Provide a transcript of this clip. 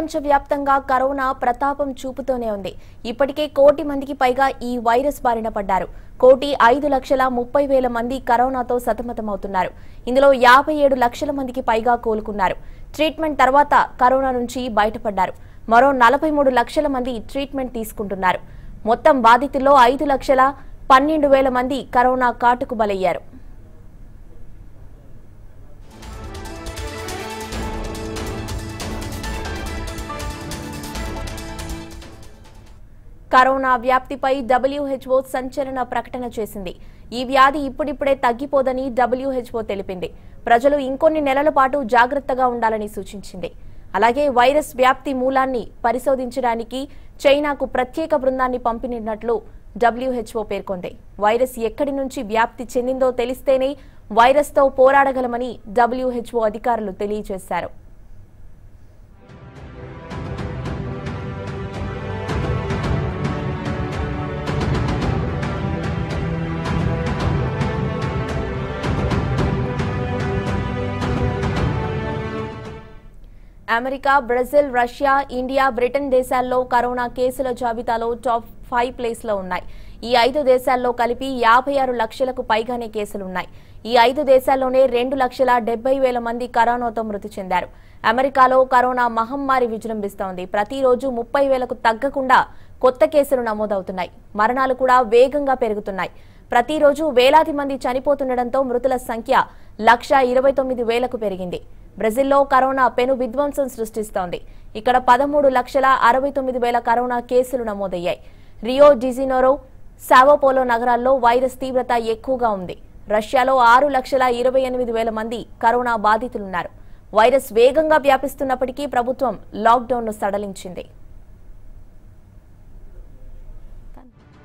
ప్రపంచవ్యాప్తంగా కరోనా ప్రతాపం చూపుతూనే ఉంది ఇప్పటికే కోటి మందికి పైగా ఈ వైరస్ బారిన పడ్డారు కోటి ఐదు లక్షల ముప్పై వేల మంది కరోనాతో సతమతమవుతున్నారు ఇందులో యాభై ఏడు లక్షల మందికి పైగా కోలుకున్నారు ట్రీట్మెంట్ తర్వాత కరోనా నుంచి బయటపడ్డారు మరో నలభై మూడు లక్షల మంది ట్రీట్మెంట్ తీసుకుంటున్నారు మొత్తం బాధితుల్లో ఐదు లక్షల పన్నెండు వేల మంది కరోనా కాటుకు బలయ్యారు కరోనా వ్యాప్తిపై డబ్ల్యూహెచ్ఓ సంచలన ప్రకటన చేసింది ఈ వ్యాధి ఇప్పుడిప్పుడే తగ్గిపోదని డబ్ల్యూహెచ్ఓ తెలిపింది ప్రజలు ఇంకొన్ని నెలల పాటు జాగ్రత్తగా ఉండాలని సూచించింది అలాగే వైరస్ వ్యాప్తి మూలాన్ని పరిశోధించడానికి చైనాకు ప్రత్యేక బృందాన్ని పంపినట్లు డబ్ల్యూహెచ్ఓ పేర్కొంది వైరస్ ఎక్కడి నుంచి వ్యాప్తి చెందిందో తెలిస్తేనే వైరస్తో పోరాడగలమని డబ్ల్యూహెచ్ఓ అధికారులు తెలియజేశారు America Brazil Russia India Britain దేశాల్లో కరోనా కేసుల జాబితాలో టాప్ ఫైవ్ ప్లేస్ లో ఉన్నాయి ఈ ఐదు దేశాల్లో కలిపి యాభై ఆరు లక్షలకు పైగానే కేసులున్నాయి ఈ ఐదు దేశాల్లోనే రెండు లక్షల డెబ్బై వేల మంది కరోనాతో మృతి చెందారు అమెరికాలో కరోనా మహమ్మారి విజృంభిస్తోంది ప్రతిరోజు ముప్పై వేలకు తగ్గకుండా కొత్త కేసులు నమోదవుతున్నాయి మరణాలు కూడా వేగంగా పెరుగుతున్నాయి ప్రతిరోజు వేలాది మంది చనిపోతుండటంతో మృతుల సంఖ్య లక్ష ఇరవై తొమ్మిది వేలకు పెరిగింది బ్రెజిల్లో కరోనా పెను విధ్వంసం సృష్టిస్తోంది ఇక్కడ పదమూడు లక్షల అరవై తొమ్మిది వేల కరోనా కేసులు నమోదయ్యాయి రియో డిజినోరో సావోపోలో నగరాల్లో వైరస్ తీవ్రత ఎక్కువగా ఉంది రష్యాలో ఆరు లక్షల ఇరవై ఎనిమిది వేల మంది కరోనా బాధితులున్నారు వైరస్ వేగంగా వ్యాపిస్తున్నప్పటికీ ప్రభుత్వం లాక్డౌన్ను సడలించింది